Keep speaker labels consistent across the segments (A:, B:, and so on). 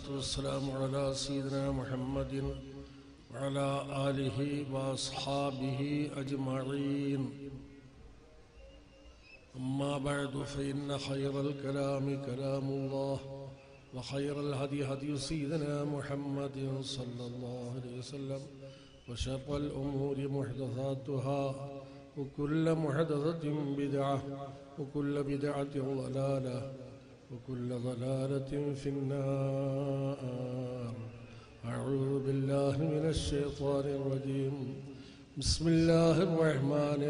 A: والسلام على سيدنا محمد وعلى آله وأصحابه أجمعين أما بعد فإن خير الكلام كلام الله وخير الهدي هدي سيدنا محمد صلى الله عليه وسلم وشر الأمور محدثاتها وكل محدثة بدعة وكل بدعة ضلالة وكل ضلالة في النار أعوذ بالله من الشيطان الرجيم بسم الله الرحمن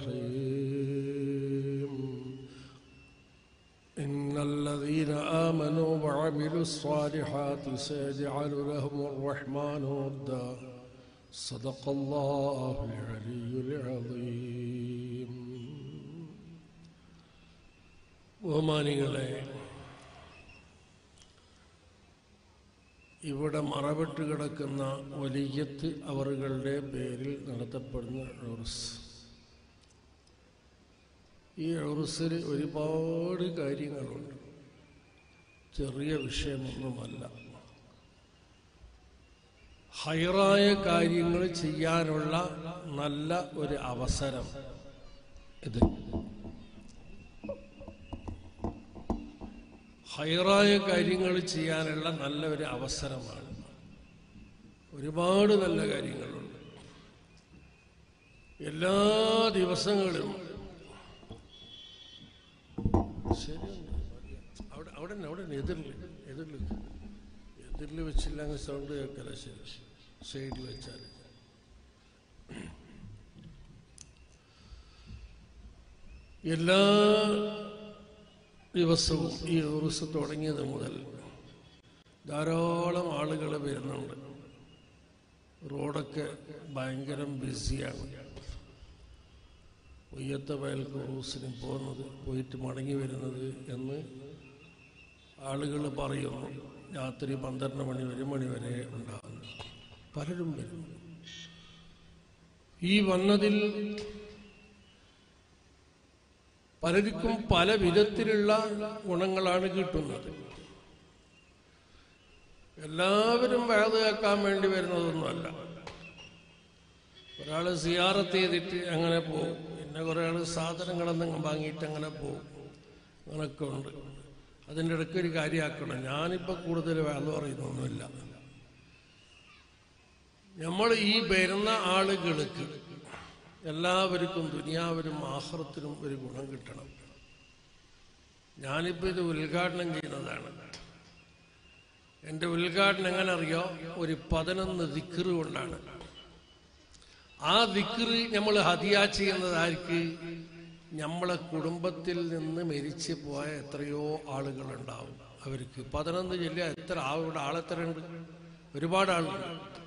A: الرحيم إن الذين آمنوا وعملوا الصالحات سيجعل لهم الرحمن ودا صدق الله العلي العظيم ബഹുമാനികളെ ഇവിടെ മറവിട്ട് കിടക്കുന്ന വലിയത്ത് അവറുകളുടെ പേരിൽ നടത്തപ്പെടുന്ന ഉറുസ് ഈ ഉറുസിൽ ഒരുപാട് കാര്യങ്ങളുണ്ട് ചെറിയ വിഷയമൊന്നുമല്ല ഹൈറായ കാര്യങ്ങൾ ചെയ്യാനുള്ള നല്ല ഒരു അവസരം ഇത് ഹൈറായ കാര്യങ്ങൾ ചെയ്യാനുള്ള നല്ല ഒരു അവസരമാണ് ഒരുപാട് നല്ല കാര്യങ്ങളുണ്ട് എല്ലാ ദിവസങ്ങളും ശരിയുണ്ട് അവിടെ അവിടെ തന്നെ, അവിടെ തന്നെ, എതിരിൽ എതിരിൽ എതിരിൽ വെച്ചില്ലെങ്കിൽ സൗണ്ട് കേൾക്കല ശരി സൈഡിൽ വെച്ചാൽ എല്ലാ ദിവസവും ഈ ഉറുസ് തുടങ്ങിയത് മുതൽ ധാരാളം ആളുകൾ വരുന്നുണ്ട് റോഡൊക്കെ ഭയങ്കര ബിസിയാണ് ഒയ്യത്ത വയൽക്ക് ഉറൂസിന് പോകുന്നത് പോയിട്ട് മടങ്ങി വരുന്നത് എന്ന് ആളുകൾ പറയുന്നു രാത്രി പന്ത്രണ്ട് മണി ഒരു മണി വരെ ഉണ്ടാകുന്നു പലരും വരും ഈ വന്നതിൽ പലർക്കും പല വിധത്തിലുള്ള ഗുണങ്ങളാണ് കിട്ടുന്നത് എല്ലാവരും വയത് കേൾക്കാൻ വേണ്ടി വരുന്നതൊന്നുമല്ല ഒരാൾ സിയാറത്ത് ചെയ്തിട്ട് അങ്ങനെ പോകും പിന്നെ കുറേ ആൾ സാധനങ്ങളെന്തെങ്കിലും വാങ്ങിയിട്ട് അങ്ങനെ പോകും അങ്ങനൊക്കെ ഉണ്ട് അതിൻ്റെ ഇടയ്ക്ക് ഒരു കാര്യമാക്കണം ഞാനിപ്പോൾ കൂടുതൽ വേല പറയുന്നൊന്നുമില്ല നമ്മൾ ഈ വരുന്ന ആളുകൾക്ക് എല്ലാവർക്കും ദുനിയാവിനും ആഹ്റത്തിനും ഒരു ഗുണം കിട്ടണം ഞാനിപ്പോൾ ഇത് ഉദ്ഘാടനം ചെയ്യുന്നതാണ് എൻ്റെ ഉദ്ഘാടനം എങ്ങനെ അറിയോ ഒരു പതിനൊന്ന് ദിക്കറ് കൊണ്ടാണ് ആ ദിക്കറ് നമ്മൾ ഹദിയ ചെയ്യുന്നതാർക്ക് നമ്മളെ കുടുംബത്തിൽ നിന്ന് മരിച്ചു പോയ എത്രയോ ആളുകളുണ്ടാവും അവർക്ക് പതിനൊന്ന് ജില്ല എത്ര ആളുടെ ആളെത്രയുണ്ട് ഒരുപാട് ആളുണ്ട്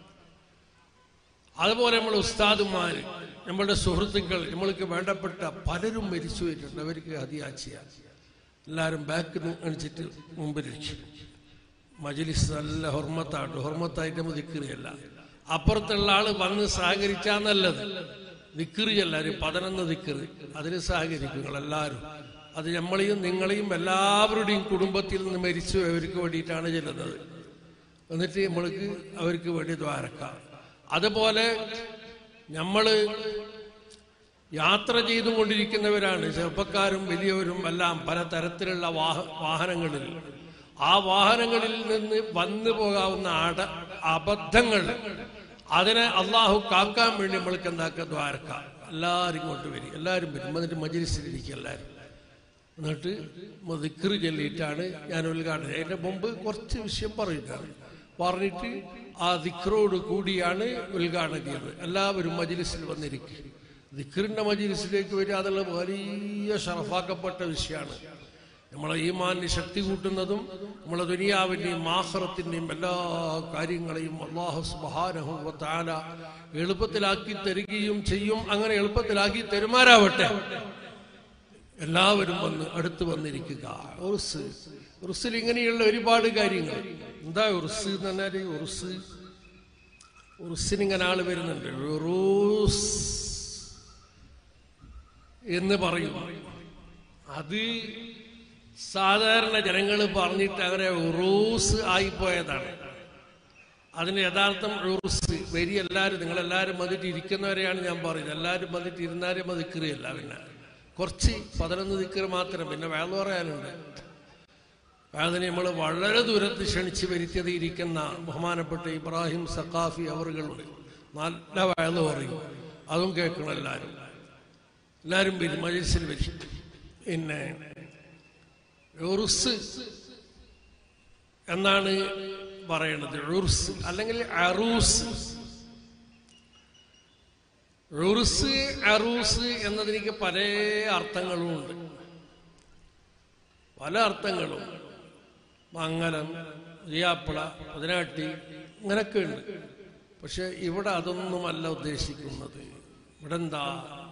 A: അതുപോലെ നമ്മൾ ഉസ്താദുമാർ നമ്മളുടെ സുഹൃത്തുക്കൾ നമ്മൾക്ക് വേണ്ടപ്പെട്ട പലരും മരിച്ചു പോയിട്ടുണ്ട് അവർക്ക് ഹദിയാച്ചിയ എല്ലാവരും ബാക്ക് കാണിച്ചിട്ട് മുമ്പിലിരിക്കും മജലിസ് നല്ല ഹൊർമത്താട്ട് ഹൊർമത്തായിട്ട് നമ്മൾ ദിക്കറിയല്ല അപ്പുറത്തുള്ള ആള് വന്ന് സഹകരിച്ചാ നല്ലത് ദിക്കറിയല്ല ഒരു പതിനൊന്ന് ദിക്കറ് അതിന് സഹകരിക്കും എല്ലാവരും അത് നമ്മളെയും നിങ്ങളെയും എല്ലാവരുടെയും കുടുംബത്തിൽ നിന്ന് മരിച്ചു അവർക്ക് വേണ്ടിയിട്ടാണ് ചെല്ലുന്നത് എന്നിട്ട് നമ്മൾക്ക് അവർക്ക് വേണ്ടി ദ്വാരക്കാം അതുപോലെ നമ്മള് യാത്ര ചെയ്തുകൊണ്ടിരിക്കുന്നവരാണ് ചെറുപ്പക്കാരും വലിയവരും എല്ലാം പലതരത്തിലുള്ള വാഹ വാഹനങ്ങളിൽ ആ വാഹനങ്ങളിൽ നിന്ന് വന്നു പോകാവുന്ന അട അബദ്ധങ്ങൾ അതിനെ അള്ളാഹു കാക്കാൻ വേണ്ടി നമ്മൾക്ക് എന്താക്കുക ദ്വാരക്ക എല്ലാവരും ഇങ്ങോട്ട് വരും എല്ലാവരും വരും എന്നിട്ട് മജിലിസിലിരിക്കും എല്ലാവരും എന്നിട്ട് ദിക്റ് ചൊല്ലിയിട്ടാണ് ഞാൻ ഉദ്ഘാടനം അതിന്റെ മുമ്പ് കുറച്ച് വിഷയം പറയുന്നതാണ് പറഞ്ഞിട്ട് ആ ദിക്റോട് കൂടിയാണ് ഉദ്ഘാടനം ചെയ്യുന്നത് എല്ലാവരും മജിലിസിൽ വന്നിരിക്കും ദിക്റിന്റെ മജിലിസിലേക്ക് വരിക അതുള്ള വലിയ ഷറഫാക്കപ്പെട്ട വിഷയമാണ് നമ്മളെ ഈമാനിന് ശക്തി കൂട്ടുന്നതും നമ്മളെ ദുനിയാവിന്റെയും ആഹ്റത്തിന്റെയും എല്ലാ കാര്യങ്ങളെയും അള്ളാഹു സുബാനഹു താല എളുപ്പത്തിലാക്കി തരികയും ചെയ്യും അങ്ങനെ എളുപ്പത്തിലാക്കി തെരുമാരാവട്ടെ എല്ലാവരും വന്ന് അടുത്ത് വന്നിരിക്കുക ഉറുസ് ഉറുസിൽ ഇങ്ങനെയുള്ള ഒരുപാട് കാര്യങ്ങൾ എന്താ ഉറുസ് എന്ന് പറഞ്ഞാല് ഉറുസ് ഉറുസിന് ഇങ്ങനെ ആള് വരുന്നുണ്ട് ഉറൂസ് എന്ന് പറയും അത് സാധാരണ ജനങ്ങൾ പറഞ്ഞിട്ട് അങ്ങനെ ഉറൂസ് ആയിപ്പോയതാണ് അതിന് യഥാർത്ഥം ഉറൂസ് വരി എല്ലാവരും നിങ്ങളെല്ലാവരും വന്നിട്ട് ഇരിക്കുന്നവരെയാണ് ഞാൻ പറയുന്നത് എല്ലാവരും വന്നിട്ട് ഇരുന്നാലും അത് ദിക്കറിയല്ല പിന്നെ കുറച്ച് പതിനൊന്ന് ദിക്കറ് മാത്രം പിന്നെ വേള പറയാനുണ്ട് അതിനെ നമ്മൾ വളരെ ദൂരത്ത് ക്ഷണിച്ച് വരുത്തിയത് ഇരിക്കുന്ന ബഹുമാനപ്പെട്ട ഇബ്രാഹിം സഖാഫി അവറുകളുണ്ട് നല്ല വയല് പറയും അതും കേൾക്കണം എല്ലാവരും എല്ലാവരും വരും മജീസിൽ വരും പിന്നെ ഉറുസ് എന്നാണ് പറയണത് ഉറുസ് അല്ലെങ്കിൽ അറൂസ് ഉറുസ് അറൂസ് എന്നതിലേക്ക് പല അർത്ഥങ്ങളും ഉണ്ട് പല അർത്ഥങ്ങളും മംഗലം റിയാപ്പിള പതിനാട്ടി ഇങ്ങനൊക്കെ ഉണ്ട് പക്ഷെ ഇവിടെ അതൊന്നുമല്ല ഉദ്ദേശിക്കുന്നത് ഇവിടെ എന്താ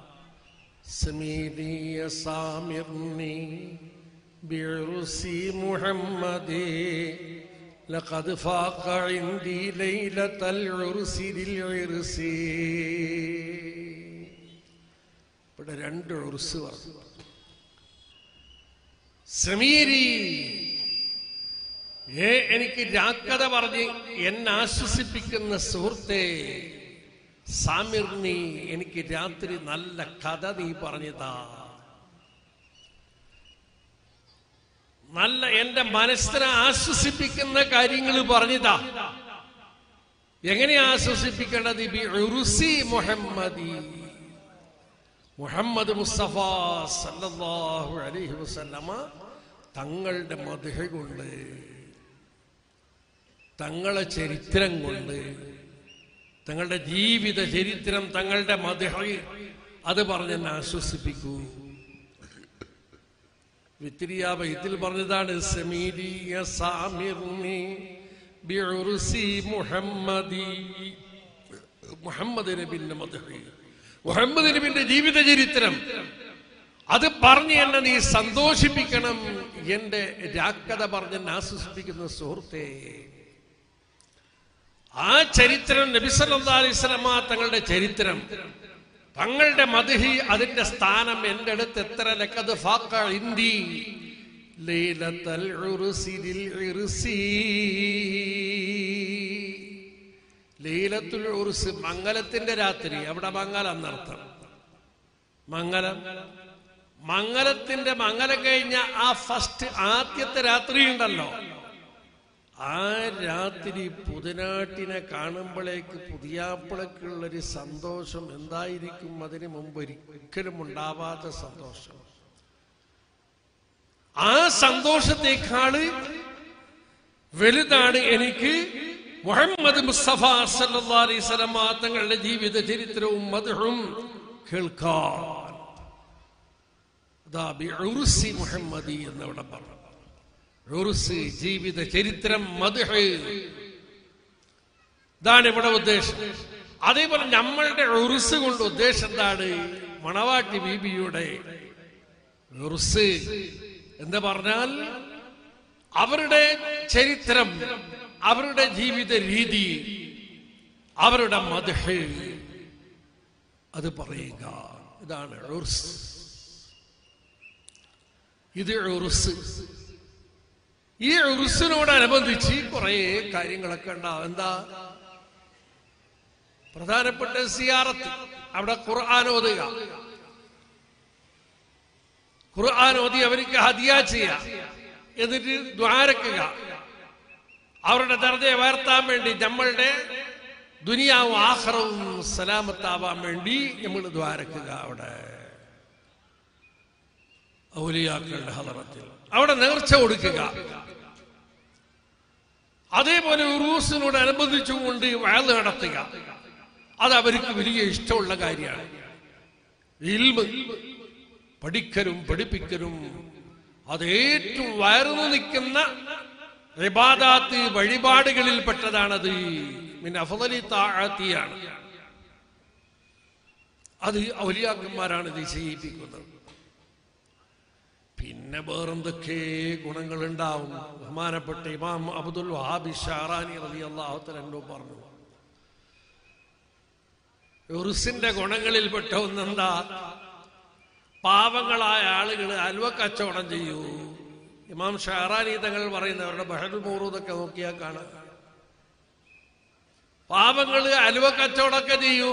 A: സമീലിയ സാമിർനി بعرسي محمدي لقد فاق عندي ليلة العرس للعرس ഇവിടെ രണ്ട് ഉറുസ് പറഞ്ഞു സമീരി ഏ എനിക്ക് രാക്കഥ പറഞ്ഞ് എന്നെ ആശ്വസിപ്പിക്കുന്ന സുഹൃത്തെ സാമിർ നീ എനിക്ക് രാത്രി നല്ല കഥ നീ പറഞ്ഞതാ നല്ല എന്റെ മനസ്സിനെ ആശ്വസിപ്പിക്കുന്ന കാര്യങ്ങൾ പറഞ്ഞതാ എങ്ങനെ ആശ്വസിപ്പിക്കേണ്ടത് ബി ഉറുസി മുഹമ്മദി മുഹമ്മദ് മുസ്തഫ സല്ലല്ലാഹു അലൈഹി വസല്ലമ തങ്ങളുടെ മധുഹ കൊണ്ട് തങ്ങളെ ചരിത്രം കൊണ്ട് തങ്ങളുടെ ജീവിത ചരിത്രം തങ്ങളുടെ മധുഹ അത് പറഞ്ഞെന്നെ ആശ്വസിപ്പിക്കൂ വിത്തിരിയ ബൈത്തിൽ പറഞ്ഞതാണ് സമീരിയ സാമിർനി ബിഉർസി മുഹമ്മദി മുഹമ്മദ് നബിന്റെ മധുഹ മുഹമ്മദ് നബിന്റെ ജീവിത ചരിത്രം അത് പറഞ്ഞ് എന്നെ നീ സന്തോഷിപ്പിക്കണം എന്റെ രാക്കഥ പറഞ്ഞ് എന്നെ ആശ്വസിപ്പിക്കുന്ന സുഹൃത്തെ ആ ചരിത്രം നബി സല്ലല്ലാഹു അലൈഹി വസല്ലമ തങ്ങളുടെ ചരിത്രം തങ്ങളുടെ മധുഹി അതിന്റെ സ്ഥാനം എന്റെ അടുത്ത് എത്ര ലക്കത് ഫാക്ക ഇന്തി ലൈലത്തൽ ഉറുസിലിൽ ഉറുസി ലീലത്തുൽ ഉറുസ് മംഗലത്തിന്റെ രാത്രി അവിടെ മംഗലം എന്നർത്ഥം മംഗലം മംഗലത്തിന്റെ മംഗലം കഴിഞ്ഞ ആ ഫസ്റ്റ് ആദ്യത്തെ രാത്രി ഉണ്ടല്ലോ ആ രാത്രി പുതിനാട്ടിനെ കാണുമ്പോഴേക്ക് പുതിയാപ്പിളക്കുള്ളൊരു സന്തോഷം എന്തായിരിക്കും അതിനു മുമ്പ് ഒരിക്കലും ഉണ്ടാവാത്ത സന്തോഷം ആ സന്തോഷത്തെക്കാള് വലുതാണ് എനിക്ക് മുഹമ്മദ് മുസ്തഫ സല്ലല്ലാഹു അലൈഹി വസല്ലമ തങ്ങളുടെ ജീവിത ചരിത്രവും മധുഹും കേൾക്കാൻ അതാ ബി ഉറുസി മുഹമ്മദി എന്നവിടെ പറഞ്ഞു ഉറുസ് ജീവിത ചരിത്രം മധുഹ് ഇതാണ് ഇവിടെ ഉദ്ദേശം അതേപോലെ നമ്മളുടെ ഉറുസ് കൊണ്ട് ഉദ്ദേശം എന്താണ് മണവാട്ടി ബീബിയുടെ ഉറുസ് എന്ന് പറഞ്ഞാൽ അവരുടെ ചരിത്രം അവരുടെ ജീവിത രീതി അവരുടെ മധുഹ് അത് പറയുക ഇതാണ് ഉറുസ് ഇത് ഉറുസ് ഈ ഉറുസിനോടനുബന്ധിച്ച് കുറെ കാര്യങ്ങളൊക്കെ ഉണ്ടാവും എന്താ പ്രധാനപ്പെട്ട സിയാറത്ത് അവിടെ ഖുർആൻ ഓതുക ഖുർആൻ ഓതി അവർക്ക് ഹദിയ ചെയ്യാം എന്നിട്ട് ദ്വാരക്കുക അവരുടെ ദർജയെ ഉയർത്താൻ വേണ്ടി നമ്മളുടെ ദുനിയാവും ആഹ്റവും സലാമത്താവാൻ വേണ്ടി നമ്മൾ ദ്വാരക്കുക അവിടെ ഔലിയാക്കളുടെ ഹലറത്തിൽ അവിടെ നേർച്ച കൊടുക്കുക അതേപോലെ ഉറൂസിനോട് അനുബന്ധിച്ചുകൊണ്ട് വയൽ നടത്തുക അത് അവർക്ക് വലിയ ഇഷ്ടമുള്ള കാര്യമാണ് ഇൽമ് പഠിക്കലും പഠിപ്പിക്കലും അത് ഏറ്റവും വയർന്നു നിൽക്കുന്ന റിബാദാത്ത് വഴിപാടുകളിൽപ്പെട്ടതാണത് പിന്നെ അഫലി താഴത്തിയാണ് അത് ഔലിയാക്കന്മാരാണ് ഇത് ചെയ്യിപ്പിക്കുന്നത് പിന്നെ വേറെന്തൊക്കെ ഗുണങ്ങൾ ഉണ്ടാവും ബഹുമാനപ്പെട്ട ഇമാം അബ്ദുൽ വഹാബി ഷാറാനി റലി അള്ളാഹുത്തലോ പറഞ്ഞു ഉറുസിന്റെ ഗുണങ്ങളിൽപ്പെട്ട ഒന്നെന്താ പാവങ്ങളായ ആളുകൾ അൽവ കച്ചവടം ചെയ്യൂ ഇമാം ഷഹറാനി തങ്ങൾ പറയുന്നവരുടെ ബഹൽ മൂറൂതൊക്കെ നോക്കിയാൽ കാണാം പാവങ്ങള് അലുവ കച്ചവടമൊക്കെ ചെയ്യൂ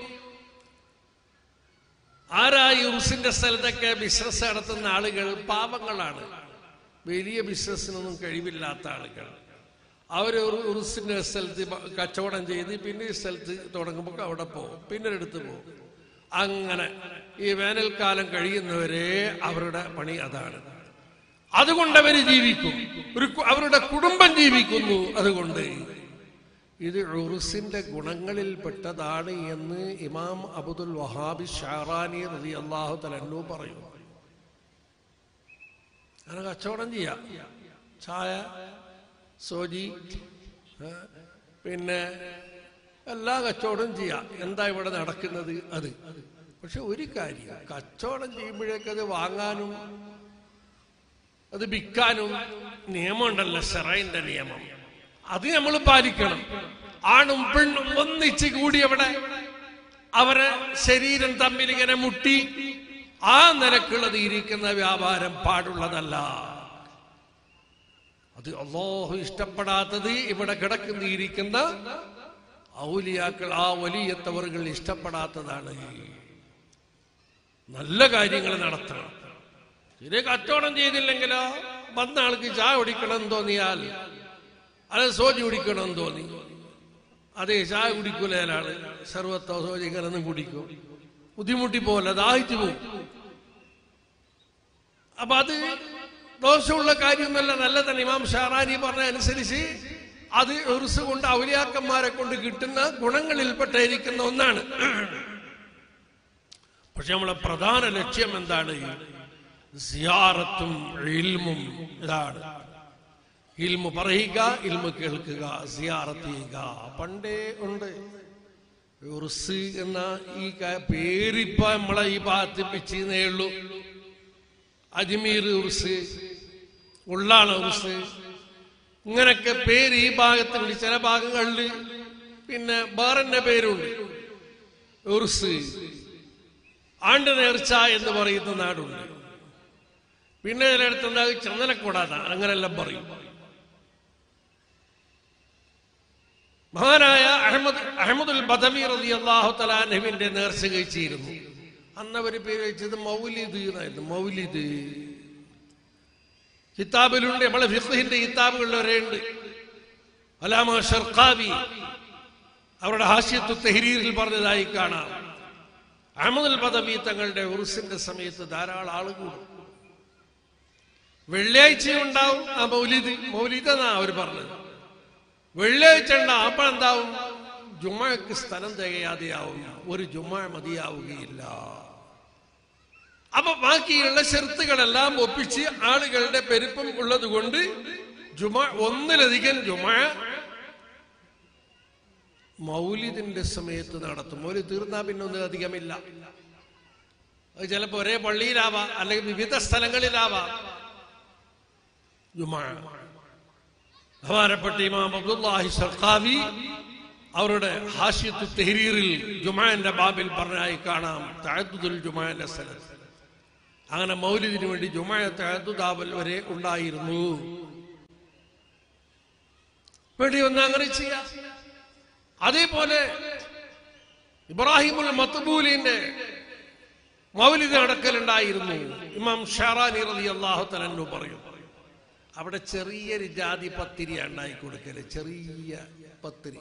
A: ആരാ ഈ ഉറുസിന്റെ സ്ഥലത്തൊക്കെ ബിസിനസ് നടത്തുന്ന ആളുകൾ പാവങ്ങളാണ് വലിയ ബിസിനസ്സിനൊന്നും കഴിവില്ലാത്ത ആളുകൾ അവര് ഒരു ഉറുസിന്റെ സ്ഥലത്ത് ബ- കച്ചവടം ചെയ്ത് പിന്നെ ഈ സ്ഥലത്ത് തുടങ്ങുമ്പോൾ അവിടെ പോകും പിന്നെ ഒരിടത്ത് പോകും അങ്ങനെ ഈ വേനൽക്കാലം കഴിയുന്നവരെ അവരുടെ പണി അതാണ് അതുകൊണ്ട് അവര് ജീവിക്കും ഒരു കു- അവരുടെ കുടുംബം ജീവിക്കുന്നു അതുകൊണ്ട് ഇത് ഉറുസിന്റെ ഗുണങ്ങളിൽപ്പെട്ടതാണ് എന്ന് ഇമാം അബുദുൽ വഹാബി ഷാറാനി റതി അള്ളാഹു തലന്നു പറയും അങ്ങനെ കച്ചവടം ചെയ്യാം ചായ സോജി ഏ, പിന്നെ എല്ലാ കച്ചവടവും ചെയ്യാം എന്താ ഇവിടെ നടക്കുന്നത് അത് പക്ഷെ ഒരു കാര്യം കച്ചവടം ചെയ്യുമ്പോഴേക്ക് അത് വാങ്ങാനും അത് വിൽക്കാനും നിയമമുണ്ടല്ലോ ഷെറൈന്റെ നിയമം അത് നമ്മൾ പാലിക്കണം ആണും പെണ്ണും ഒന്നിച്ച് കൂടി അവിടെ അവരെ ശരീരം തമ്മിൽ ഇങ്ങനെ മുട്ടി ആ നിലക്കുള്ളത് ഇരിക്കുന്ന വ്യാപാരം പാടുള്ളതല്ല അത് അള്ളാഹു ഇഷ്ടപ്പെടാത്തത് ഇവിടെ കിടക്കുന്ന ഇരിക്കുന്ന ഔലിയാക്കൾ ആ വലിയത്തവറുകൾ ഇഷ്ടപ്പെടാത്തതാണ് നല്ല കാര്യങ്ങൾ നടത്തണം ഇത് കച്ചവടം ചെയ്തില്ലെങ്കിലോ വന്ന ആൾക്ക് ചായ കുടിക്കണം എന്ന് തോന്നിയാൽ അത് സോജി കുടിക്കണം എന്ന് തോന്നി അതെ ചായ കുടിക്കൂല ഒരാള് സർവത്തോ സോജി ഇങ്ങനൊന്നും കുടിക്കും ബുദ്ധിമുട്ടി പോലെ ദാഹിച്ചു പോകും അപ്പൊ അത് ദോഷമുള്ള കാര്യമൊന്നുമല്ല നല്ലതന്നെ ഇമാം ഷാറാനി പറഞ്ഞ അനുസരിച്ച് അത് ഉറുസ് കൊണ്ട് ഔലിയാക്കന്മാരെ കൊണ്ട് കിട്ടുന്ന ഗുണങ്ങളിൽപ്പെട്ടിരിക്കുന്ന ഒന്നാണ് പക്ഷെ നമ്മളെ പ്രധാന ലക്ഷ്യം എന്താണ് സിയാറത്തും ഇൽമും ഇതാണ് ഇൽമു പറയുക ഇൽമു കേൾക്കുക സിയാറത്ത് ചെയ്യുക പണ്ടേ ഉണ്ട് ഉറുസ് എന്ന ഈ ക- പേരിപ്പ നമ്മളെ ഈ ഭാഗത്ത് വെച്ചേ ഉള്ളൂ അജ്മീർ ഉറുസ് ഉള്ളാള ഉറുസ് ഇങ്ങനൊക്കെ പേര് ഈ ഭാഗത്തുണ്ട് ചില ഭാഗങ്ങളിൽ പിന്നെ വേറെ പേരുണ്ട് ഉറുസ് ആണ്ട് നേർച്ച എന്ന് പറയുന്ന നാടുണ്ട് പിന്നെ ചിലയിടത്തുണ്ടാകും ചന്ദനക്കൂടാത അങ്ങനെല്ലാം പറയും മഹാനായ അഹമ്മദ് അഹമ്മദുൽ ബദവി റതി അള്ളാഹു തലാനഹുവിന്റെ നേർച്ച കഴിച്ചിരുന്നു അന്ന് അവര് പേര് വെച്ചത് മൗലിദ് എന്നായിരുന്നു മൗലിദ് കിതാബിലുണ്ട് നമ്മളെ ഫിഖിന്റെ കിതാബുകളിൽ വരെ ഉണ്ട് അലാമ ഷർഖാബി അവരുടെ ഹാസ്യത്വ തെഹരീറിൽ പറഞ്ഞതായി കാണാം അഹമ്മദുൽ ബദവി തങ്ങളുടെ ഉറുസിന്റെ സമയത്ത് ധാരാളം ആളുകൾ വെള്ളിയാഴ്ച ഉണ്ടാവും ആ മൗലിദ് മൗലിദ് എന്നാ അവർ പറഞ്ഞത് വെള്ളിയാഴ്ച ഉണ്ടാവും അപ്പൊ എന്താവും ജുമയ്ക്ക് സ്ഥലം തികയാതെയാവും ഒരു ജുമ മതിയാവുകയില്ല അപ്പൊ ബാക്കിയുള്ള ഷെർത്തുകളെല്ലാം ഒപ്പിച്ച് ആളുകളുടെ പെരുപ്പം ഉള്ളത് കൊണ്ട് ജുമ ഒന്നിലധികം ജുമ മൗലിദിന്റെ സമയത്ത് നടത്തും മൗലിദ് തീർന്നാ പിന്നെ ഒന്നും അധികമില്ല അത് ചിലപ്പോ ഒരേ പള്ളിയിലാവാം അല്ലെങ്കിൽ വിവിധ സ്ഥലങ്ങളിലാവാം ജുമാ ബഹുമാനപ്പെട്ട ഇമാം അബ്ദുല്ലാഹി സർക്കാവി അവരുടെ ഹാഷ്യത്തു തെഹരീറിൽ ജുമാന്റെ ബാബിൽ പറഞ്ഞായി കാണാം തഅദ്ദുദുൽ ജുമാന്റെ സ്ഥലത്ത് അങ്ങനെ മൗലിദിന് വേണ്ടി ജുമാ തഅദ്ദുദാവൽ വരെ ഉണ്ടായിരുന്നു വേണ്ടി ഒന്ന് അങ്ങനെ ചെയ്യാം അതേപോലെ ഇബ്രാഹിമുൽ മത്ബൂലിന്റെ മൗലിദ് നടക്കലുണ്ടായിരുന്നു ഇമാം ഷാറാനി റളി അള്ളാഹു തലന്നു പറയും അവിടെ ചെറിയൊരു ജാതി പത്തിരി ഉണ്ടായി കൊടുക്കല് ചെറിയ പത്തിരി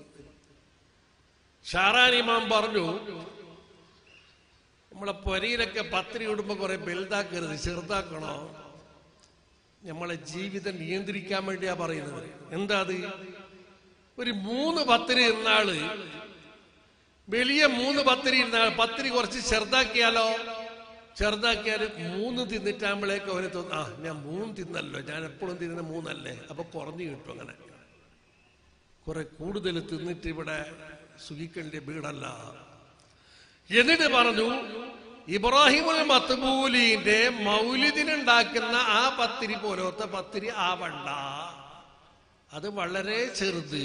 A: ഷാറാൻ ഇമാം പറഞ്ഞു നമ്മളെ പൊരയിലൊക്കെ പത്തിരി ഇടുമ്പോ കുറെ വലുതാക്കരുത് ചെറുതാക്കണോ നമ്മളെ ജീവിതം നിയന്ത്രിക്കാൻ വേണ്ടിയാ പറയുന്നത് എന്താ അത് ഒരു മൂന്ന് പത്തിരി ഇന്നാള് വലിയ മൂന്ന് പത്തിരി ഇരുന്നാൾ പത്തിരി കുറച്ച് ചെറുതാക്കിയാലോ ചെറുതാക്കിയാൽ മൂന്ന് തിന്നിട്ടാകുമ്പോഴേക്ക് അവന് തോന്നും ആ ഞാൻ മൂന്ന് തിന്നല്ലോ ഞാൻ എപ്പോഴും തിന്നുന്ന മൂന്നല്ലേ അപ്പൊ കുറഞ്ഞു കിട്ടും അങ്ങനെ കുറെ കൂടുതൽ തിന്നിട്ട് ഇവിടെ സുഖിക്കേണ്ട വീടല്ല എന്നിട്ട് പറഞ്ഞു ഇബ്രാഹിമുൽ മത്ബൂലിന്റെ മൗലിദിനുണ്ടാക്കുന്ന ആ പത്തിരി പോലത്തെ പത്തിരി ആവണ്ട അത് വളരെ ചെറുത്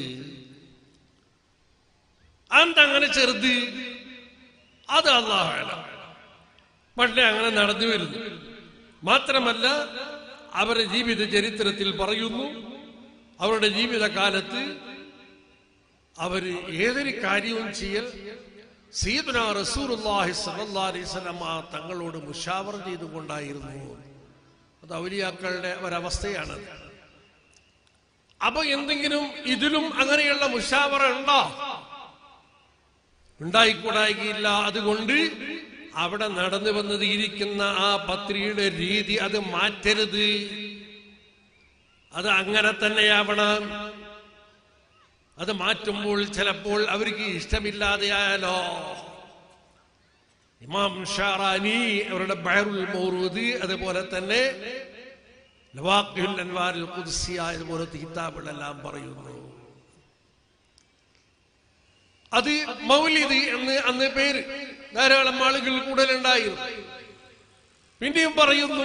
A: അന്തങ്ങനെ ചെറുത് അത് അള്ളാഹുല പണ്ടേ അങ്ങനെ നടന്നു വരുന്നു മാത്രമല്ല അവരുടെ ജീവിത ചരിത്രത്തിൽ പറയുന്നു അവരുടെ ജീവിതകാലത്ത് അവര് ഏതൊരു കാര്യവും ചെയ്യൽ സീദുന റസൂറുല്ലാഹി സല്ലല്ലാഹു അലൈഹി വസല്ലമ തങ്ങളോട് മുഷാവർ ചെയ്തുകൊണ്ടായിരുന്നു അത് ഔലിയാക്കളുടെ ഒരവസ്ഥയാണ് അപ്പൊ എന്തെങ്കിലും ഇതിലും അങ്ങനെയുള്ള മുഷാവറ ഉണ്ടോ ഉണ്ടായിക്കൂടായികയില്ല അതുകൊണ്ട് അവിടെ നടന്നു വന്നത് ഇരിക്കുന്ന ആ പത്രിയുടെ രീതി അത് മാറ്റരുത് അത് അങ്ങനെ തന്നെയാവണം അത് മാറ്റുമ്പോൾ ചിലപ്പോൾ അവർക്ക് ഇഷ്ടമില്ലാതെയായാലോ ഇമാം ഷാറാനി അവരുടെ ബഹറുൽ മൗറൂദ് അതുപോലെ തന്നെ ലവാഖുൽ അൻവാരിൽ ഖുദ്സിയ ഇതുപോലത്തെ കിതാബുകളെല്ലാം പറയുന്നു അത് മൗലിദ് എന്ന് അന്ന് പേര് ധാരാളം ആളുകൾ കൂടുതലുണ്ടായിരുന്നു പിന്നെയും പറയുന്നു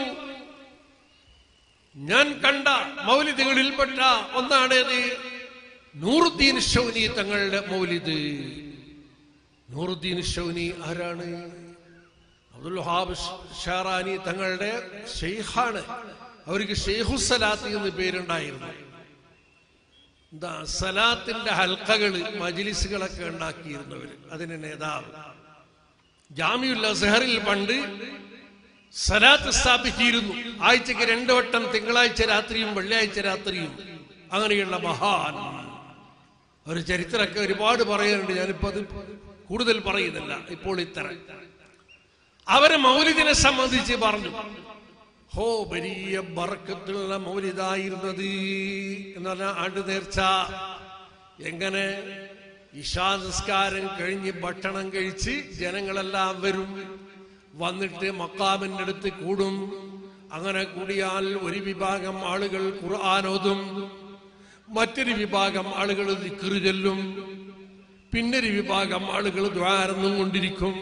A: ഞാൻ കണ്ട മൗലിദുകളിൽപ്പെട്ട ഒന്നാണേത് നൂറുദ്ദീൻ ഷൗനി തങ്ങളുടെ മൗലിദ് നൂറുദ്ദീൻ ഷൗനി ആരാണ് അബ്ദുൽ വഹാബ് ഷാറാനി തങ്ങളുടെ ഷെയ്ഖാണ് അവർക്ക് ഷെയ്ഖുസലാത്ത് എന്ന് പേരുണ്ടായിരുന്നു എന്താ സലാത്തിന്റെ ഹൽക്കകള് മജിലിസുകളൊക്കെ ഉണ്ടാക്കിയിരുന്നവര് അതിന് നേതാവ് ജാമിയുൽ അസഹറിൽ പണ്ട് സലാത്ത് സ്ഥാപിച്ചിരുന്നു ആഴ്ചക്ക് രണ്ടു വട്ടം തിങ്കളാഴ്ച രാത്രിയും വെള്ളിയാഴ്ച രാത്രിയും അങ്ങനെയുള്ള മഹാൻ ഒരു ചരിത്രമൊക്കെ ഒരുപാട് പറയാനുണ്ട് ഞാനിപ്പോ അത് കൂടുതൽ പറയുന്നില്ല ഇപ്പോൾ ഇത്ര അവരെ മൗലിദിനെ സംബന്ധിച്ച് പറഞ്ഞു ഹോ വലിയ ബർക്കത്തുള്ള മൗലിദായിരുന്നത് എന്ന് പറഞ്ഞ ആണ്ട് നേർച്ച എങ്ങനെ ഇഷാ നിസ്കാരം കഴിഞ്ഞ് ഭക്ഷണം കഴിച്ച് ജനങ്ങളെല്ലാം വരും വന്നിട്ട് മക്കാമിന്റെ അടുത്ത് കൂടും അങ്ങനെ കൂടിയാൽ ഒരു വിഭാഗം ആളുകൾ ഖുർആാനോതും മറ്റൊരു വിഭാഗം ആളുകൾ ദിക്റ് ചൊല്ലും പിന്നൊരു വിഭാഗം ആളുകൾ ദ്വാരന്നും കൊണ്ടിരിക്കും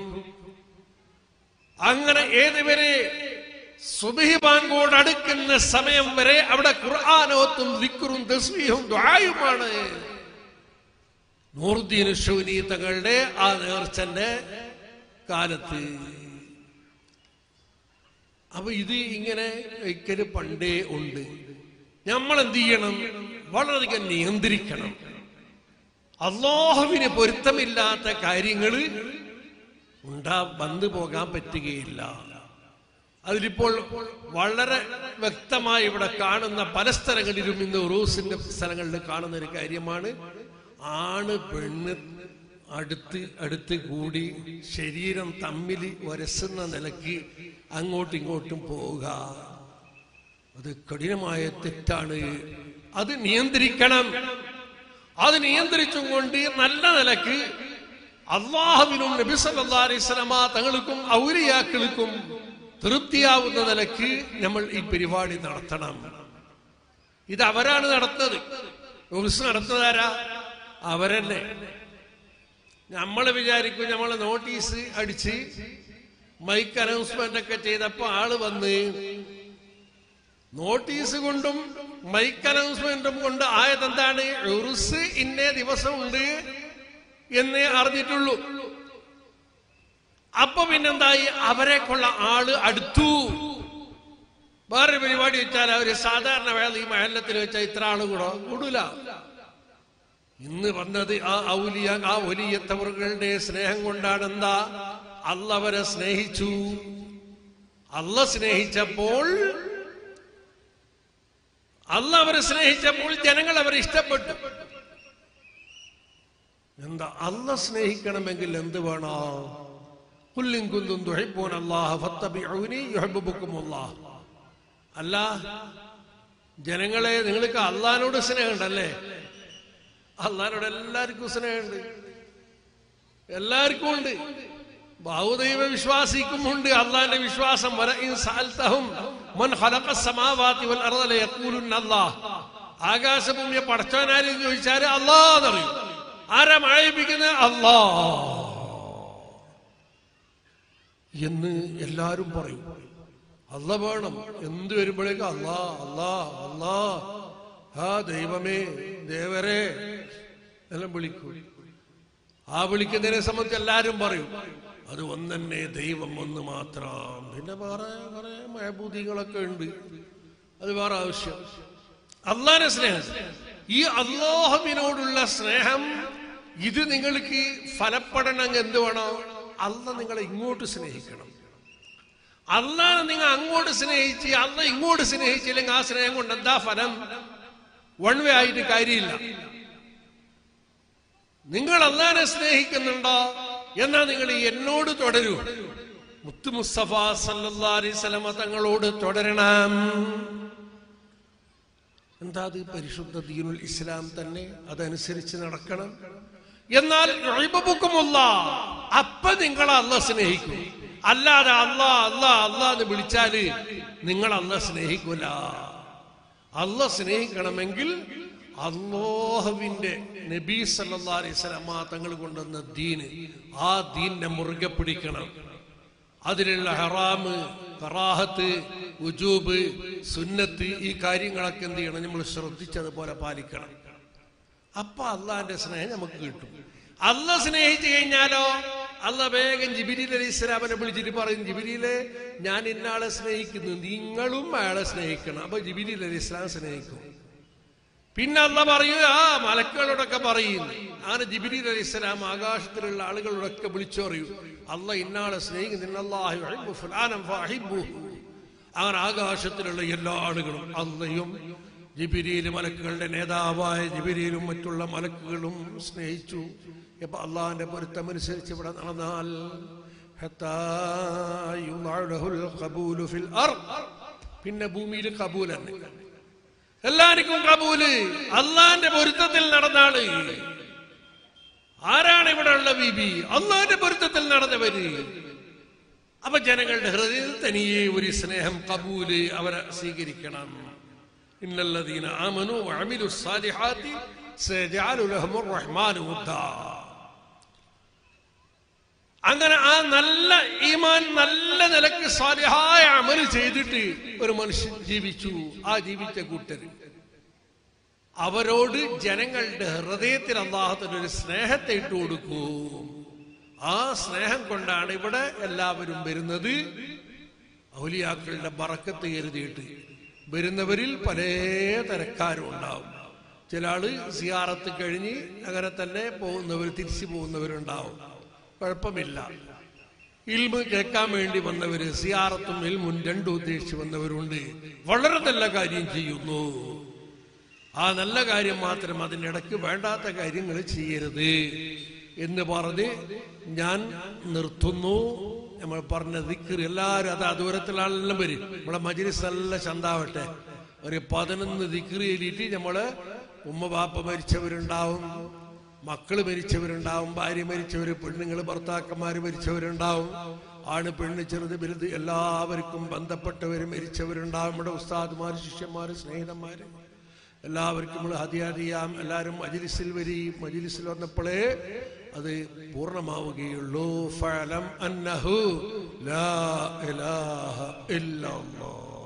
A: അങ്ങനെ ഏതുവരെ സുബഹി ബാങ്കോട് അടുക്കുന്ന സമയം വരെ അവിടെ ഖുർആാനോത്തും ദിക്റും തസ്ബീഹും ദ്വായുമാണ് നൂറുദ്ദീൻ ഷൗനി തങ്ങളുടെ ആ നേർച്ചന്റെ കാലത്ത് അപ്പൊ ഇത് ഇങ്ങനെ ഒരിക്കല് പണ്ടേ ഉണ്ട് നമ്മൾ എന്ത് ചെയ്യണം വളരെയധികം നിയന്ത്രിക്കണം അള്ളാഹുവിന് പൊരുത്തമില്ലാത്ത കാര്യങ്ങൾ ഉണ്ടാ വന്നു പോകാൻ പറ്റുകയില്ല അതിലിപ്പോൾ വളരെ വ്യക്തമായി ഇവിടെ കാണുന്ന പല സ്ഥലങ്ങളിലും ഇന്ന് ഉറൂസിന്റെ സ്ഥലങ്ങളിൽ കാണുന്ന ഒരു കാര്യമാണ് ആണ് പെണ്ണ് അടുത്ത് അടുത്ത് കൂടി ശരീരം തമ്മിൽ ഒരസുന്ന നിലയ്ക്ക് അങ്ങോട്ടും ഇങ്ങോട്ടും പോവുക അത് കഠിനമായ തെറ്റാണ് അത് നിയന്ത്രിക്കണം അത് നിയന്ത്രിച്ചും കൊണ്ട് നല്ല നിലക്ക് അള്ളാഹുവിനും നബി സല്ലല്ലാഹു അലൈഹി വസല്ലമ തങ്ങൾക്കും ഔലിയാക്കൾക്കും തൃപ്തിയാവുന്ന നിലക്ക് നമ്മൾ ഈ പരിപാടി നടത്തണം ഇത് അവരാണ് നടത്തുന്നത് ഉറുസ് നടത്തുന്നതാരാ അവരല്ലേ നമ്മൾ വിചാരിക്കും നമ്മൾ നോട്ടീസ് അടിച്ച് മൈക്ക് അനൗൺസ്മെന്റ് ഒക്കെ ചെയ്തപ്പോ ആള് വന്ന് നോട്ടീസ് കൊണ്ടും മൈക്ക് അനൗൺസ്മെന്റും കൊണ്ട് ആയതെന്താണ് ഉറുസ് ഇന്നേ ദിവസമുണ്ട് എന്നേ അറിഞ്ഞിട്ടുള്ളൂ അപ്പൊ പിന്നെന്തായി അവരെ കൊള്ള ആള് അടുത്തു വേറെ പരിപാടി വെച്ചാൽ അവര് സാധാരണ വേള ഈ മഹല്ലത്തിൽ വെച്ചാൽ ഇത്ര ആള് കൂടോ കൂടൂല ഇന്ന് വന്നത് ആ ഔലിയ ആ ഒലിയത്തവറുകളുടെ സ്നേഹം കൊണ്ടാണ് എന്താ അല്ല അവരെ സ്നേഹിച്ചു അല്ല സ്നേഹിച്ചപ്പോൾ അല്ല അവരെ സ്നേഹിച്ചപ്പോൾ ജനങ്ങൾ അവരെ ഇഷ്ടപ്പെട്ടു എന്താ അല്ല സ്നേഹിക്കണമെങ്കിൽ എന്ത് വേണോ കുല്ലിൻ കുന്തും തുഹിബ്ബൂന അല്ലാഹ ഫത്തബിഊനി യുഹിബ്ബുക്കും അല്ലാഹ് അല്ല ജനങ്ങളെ നിങ്ങൾക്ക് അള്ളഹാനോട് സ്നേഹമുണ്ടല്ലേ അള്ളഹാനോട് എല്ലാവർക്കും സ്നേഹമുണ്ട് എല്ലാവർക്കും ഉണ്ട് ബഹുദൈവ വിശ്വാസിക്കും ഉണ്ട് അള്ളാന്റെ വിശ്വാസം വലഇൻ സഅൽതഹും മൻ ഖലഖ السماوات والارض ليقولن الله ആകാശഭൂമിയെ പടച്ചവനാരും ചോദിച്ചാൽ അള്ളാന്ന് അറിയും ആരാ മഴയിപ്പിക്കുന്നത് അള്ളാ എന്ന് എല്ലാരും പറയും അല്ല വേണം എന്ത് വരുമ്പോഴേക്കും അല്ലാ അല്ലാ അല്ലാ ആ ദൈവമേ ദേവരെ എല്ലാം വിളിക്കും ആ വിളിക്കുന്നതിനെ സംബന്ധിച്ച് എല്ലാരും പറയും അത് ഒന്നെന്നെ ദൈവം ഒന്ന് മാത്രം പിന്നെ വേറെ കുറെ മഹബൂദികളൊക്കെ ഉണ്ട് അത് വേറെ ആവശ്യം അള്ളാന്റെ സ്നേഹം ഈ അള്ളാഹുവിനോടുള്ള സ്നേഹം ഇത് നിങ്ങൾക്ക് ഫലപ്പെടണമെങ്കിൽ എന്ത് വേണോ അല്ല നിങ്ങളെ ഇങ്ങോട്ട് സ്നേഹിക്കണം അള്ളാനെ നിങ്ങൾ അങ്ങോട്ട് സ്നേഹിച്ച് അല്ല ഇങ്ങോട്ട് സ്നേഹിച്ചില്ലെങ്കിൽ ആ സ്നേഹം കൊണ്ട് എന്താ ഫലം വൺ വേ ആയിട്ട് കാര്യമില്ല നിങ്ങൾ അള്ളാനെ സ്നേഹിക്കുന്നുണ്ടോ എന്നാ നിങ്ങൾ എന്നോട് തുടരൂ മുത്തു മുസ്തഫ സല്ലല്ലാഹു അലൈഹി വസല്ലമ തങ്ങളോട് തുടരണം എന്താ അത് പരിശുദ്ധ ദീനുൽ ഇസ്ലാം തന്നെ അതനുസരിച്ച് നടക്കണം എന്നാൽ ഇബബുക്കുമുള്ള അപ്പൊ നിങ്ങൾ അല്ല സ്നേഹിക്കും അല്ലാതെ അല്ല അല്ല അല്ല എന്ന് വിളിച്ചാല് നിങ്ങൾ അല്ല സ്നേഹിക്കൂല അല്ല സ്നേഹിക്കണമെങ്കിൽ അള്ളാഹുവിന്റെ നബി സല്ലല്ലാഹു അലൈഹി വസല്ലമ തങ്ങൾ കൊണ്ടുവന്ന ദീന് ആ ദീനിനെ മുറുകെ പിടിക്കണം അതിലുള്ള ഹറാമ് കറാഹത്ത് ഉജൂബ് സുന്നത്ത് ഈ കാര്യങ്ങളൊക്കെ എന്ത് ചെയ്യണം നമ്മൾ ശ്രദ്ധിച്ചതുപോലെ പാലിക്കണം അപ്പൊ അള്ളാന്റെ സ്നേഹം നമുക്ക് കിട്ടും അല്ല സ്നേഹിച്ചു കഴിഞ്ഞാലോ അല്ല വേഗം ജിബിരിൽ അലി ഇസ്ലാമിനെ വിളിച്ചിട്ട് പറയും ജിബിരിയിലെ ഞാൻ ഇന്നാളെ സ്നേഹിക്കുന്നു നിങ്ങളും അയാളെ സ്നേഹിക്കണം അപ്പൊ ജിബിരിൽ അലി ഇസ്ലാം സ്നേഹിക്കും പിന്നെ അല്ല പറയുക ആ മലക്കുകളോടൊക്കെ പറയും അങ്ങനെ ജിബിരിൽ അലി ഇസ്ലാം ആകാശത്തിലുള്ള ആളുകളോടൊക്കെ വിളിച്ചു പറയൂ അല്ല ഇന്നാളെ സ്നേഹിക്കുന്നു അങ്ങനെ ആകാശത്തിലുള്ള എല്ലാ ആളുകളും അല്ലയും ജിബിരിയിൽ മലക്കുകളുടെ നേതാവായ ജിബിരിയിലും മറ്റുള്ള മലക്കുകളും സ്നേഹിച്ചു ഇപ്പൊ അള്ളാഹിന്റെ പൊരുത്തമനുസരിച്ച് ഇവിടെ നടന്നാൽ ഹത്താ യുളഅഹുൽ ഖബൂലു ഫിൽ അർദ്. പിന്നെ ഭൂമിയിൽ കബൂൽ തന്നെ എല്ലാവർക്കും കബൂല് അള്ളാന്റെ പൊരുത്തത്തിൽ നടന്നാള് ആരാണ് ഇവിടെ ഉള്ള ബീബി അള്ളാന്റെ പൊരുത്തത്തിൽ നടന്നവര് അപ്പൊ ജനങ്ങളുടെ ഹൃദയത്തിൽ തനിയെ ഒരു സ്നേഹം കബൂല് അവരെ സ്വീകരിക്കണം ഇന്നല്ലദീന ആമനു വഅമിലു സ്സാലിഹാത്തി സയജഅലു ലഹുർ റഹ്മാനു വുദ്ദാ അങ്ങനെ ആ നല്ല ഈമാൻ നല്ല നിലക്ക് സ്വാലിഹായ അമൽ ചെയ്തിട്ട് ഒരു മനുഷ്യൻ ജീവിച്ചു ആ ജീവിച്ച കൂട്ടര് അവരോട് ജനങ്ങളുടെ ഹൃദയത്തിൽ അള്ളാഹത്തിന് ഒരു സ്നേഹത്തെ ഇട്ട് കൊടുക്കൂ ആ സ്നേഹം കൊണ്ടാണ് ഇവിടെ എല്ലാവരും വരുന്നത് ഔലിയാക്കളുടെ ബറക്കത്ത് കരുതിയിട്ട് വരുന്നവരിൽ പല തരക്കാരും ഉണ്ടാവും ചില ആള് സിയാറത്ത് കഴിഞ്ഞ് അങ്ങനെ തന്നെ പോകുന്നവർ തിരിച്ചു പോകുന്നവരുണ്ടാവും കുഴപ്പമില്ല ഇൽമ് കേൾക്കാൻ വേണ്ടി വന്നവര് സിയാറത്തും ഇൽമും രണ്ടും ഉദ്ദേശിച്ച് വന്നവരുണ്ട് വളരെ നല്ല കാര്യം ചെയ്യുന്നു ആ നല്ല കാര്യം മാത്രം അതിനിടയ്ക്ക് വേണ്ടാത്ത കാര്യങ്ങൾ ചെയ്യരുത് എന്ന് പറഞ്ഞ് ഞാൻ നിർത്തുന്നു നമ്മൾ പറഞ്ഞ ദിക്കർ എല്ലാവരും അത് ആ ദൂരത്തിലാണെല്ലാം വരും നമ്മളെ മജിലിസ് നല്ല ചന്താവട്ടെ ഒരു പതിനൊന്ന് ദിക്കർ എഴുതിയിട്ട് നമ്മള് ഉമ്മ ബാപ്പ മരിച്ചവരുണ്ടാവും മക്കള് മരിച്ചവരുണ്ടാവും ഭാര്യ മരിച്ചവര് പെണ്ണുങ്ങൾ ഭർത്താക്കന്മാര് മരിച്ചവരുണ്ടാവും ആണ് പെണ്ണ് ചെറുത് വലുത് എല്ലാവർക്കും ബന്ധപ്പെട്ടവര് മരിച്ചവരുണ്ടാവും ഇവിടെ ഉസ്താദുമാര് ശിഷ്യന്മാര് സ്നേഹിതന്മാര് എല്ലാവർക്കും നമ്മൾ ഹതിയാതിയാം എല്ലാവരും മജിലിസിൽ വരി മജിലിസിൽ വന്നപ്പോഴേ അത് പൂർണ്ണമാവുകയുള്ളൂ ഫലം അന്നഹു ലാ ഇലാഹ ഇല്ലല്ലാഹ്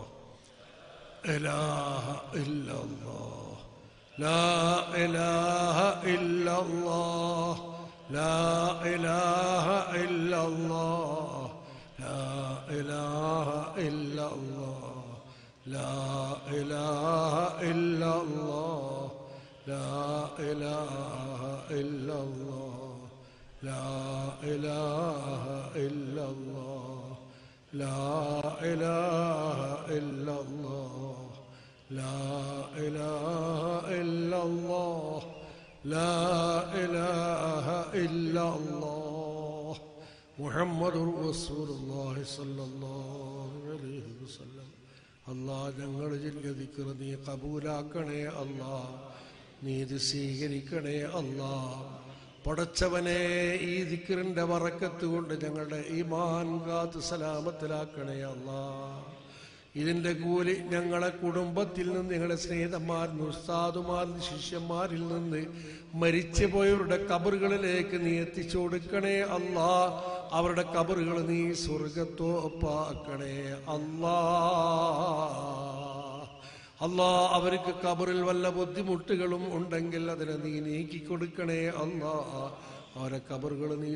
A: ഇലാഹ ഇല്ലല്ലാഹ് لا إله إلا الله لا إله إلا الله لا إله إلا الله لا إله إلا الله لا إله إلا الله لا إله إلا الله لا إله إلا الله لا إله إلا الله لا إله إلا الله محمد رسول الله صلى الله عليه وسلم അല്ലാ ഞങ്ങൾ ജില്ലതിക്കറ നീ കബൂലാക്കണേ അല്ലാ നീ ഇത് സ്വീകരിക്കണേ അല്ലാ പടച്ചവനെ ഈ ദിക്കറിന്റെ വറക്കത്ത് കൊണ്ട് ഞങ്ങളുടെ ഈമാൻ കാത്ത് സലാമത്തിലാക്കണേ അല്ലാ ഇതിന്റെ കൂലി ഞങ്ങളെ കുടുംബത്തിൽ നിന്ന് ഞങ്ങളുടെ സ്നേഹിതന്മാരിൽ ഉസ്താദുമാരിൽ ശിഷ്യന്മാരിൽ നിന്ന് മരിച്ചുപോയവരുടെ കബറുകളിലേക്ക് നീ എത്തിച്ചു കൊടുക്കണേ അല്ലാ അവരുടെ കബറുകൾ നീ സ്വർഗത്തോപ്പാക്കണേ അല്ലാ അല്ലാ അവർക്ക് കബറിൽ വല്ല ബുദ്ധിമുട്ടുകളും ഉണ്ടെങ്കിൽ അതിനെ നീ നീക്കി കൊടുക്കണേ അല്ലാ അവരെ കബറുകൾ നീ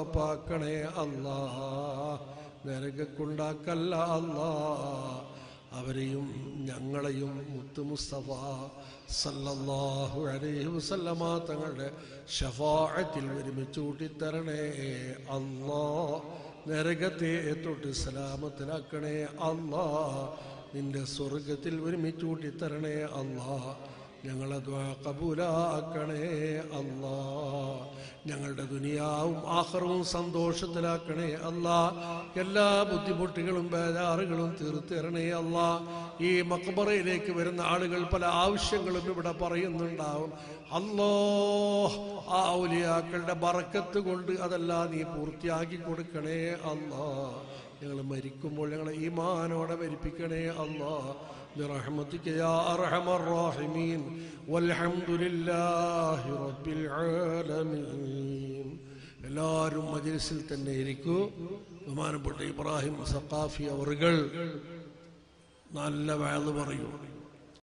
A: സ്വർഗത്തോപ്പാക്കണേ അല്ലാ നരകക്കുണ്ടാക്കല്ല അല്ലാ അവരെയും ഞങ്ങളെയും മുത്തു മുസ്തഫ സല്ലല്ലാഹു അലൈഹി വസല്ലമ തങ്ങളുടെ ഷഫാഅത്തിൽ ഒരുമിച്ച് കൂട്ടിത്തരണേ അല്ലാ നരകത്തെ തൊട്ട് സലാമത്തിലാക്കണേ അല്ലാ നിന്റെ സ്വർഗത്തിൽ ഒരുമിച്ച് കൂട്ടിത്തരണേ അല്ലാ ഞങ്ങളെ ദ്വാ കബൂലാക്കണേ അല്ലാ ഞങ്ങളുടെ ദുനിയാവും ആഹ്റവും സന്തോഷത്തിലാക്കണേ അല്ലാ എല്ലാ ബുദ്ധിമുട്ടുകളും ബേജാറുകളും തീർത്തിരണേ അല്ലാ ഈ മക്ബറയിലേക്ക് വരുന്ന ആളുകൾ പല ആവശ്യങ്ങളും ഇവിടെ പറയുന്നുണ്ടാവും അല്ലോ ആ ഔലിയാക്കളുടെ ബറക്കത്ത് കൊണ്ട് അതെല്ലാം നീ പൂർത്തിയാക്കി കൊടുക്കണേ അല്ലാ ഞങ്ങൾ മരിക്കുമ്പോൾ ഞങ്ങളെ ഈമാനോടെ മരിപ്പിക്കണേ അല്ലാ برحمتك يا أرحم الراحمين والحمد لله رب العالمين എല്ലാവരും മജിലിസിൽ തന്നെ ഇരിക്കൂ ബഹുമാനപ്പെട്ട ഇബ്രാഹിം സഖാഫി അവറുകൾ നല്ല വേള് പറയൂ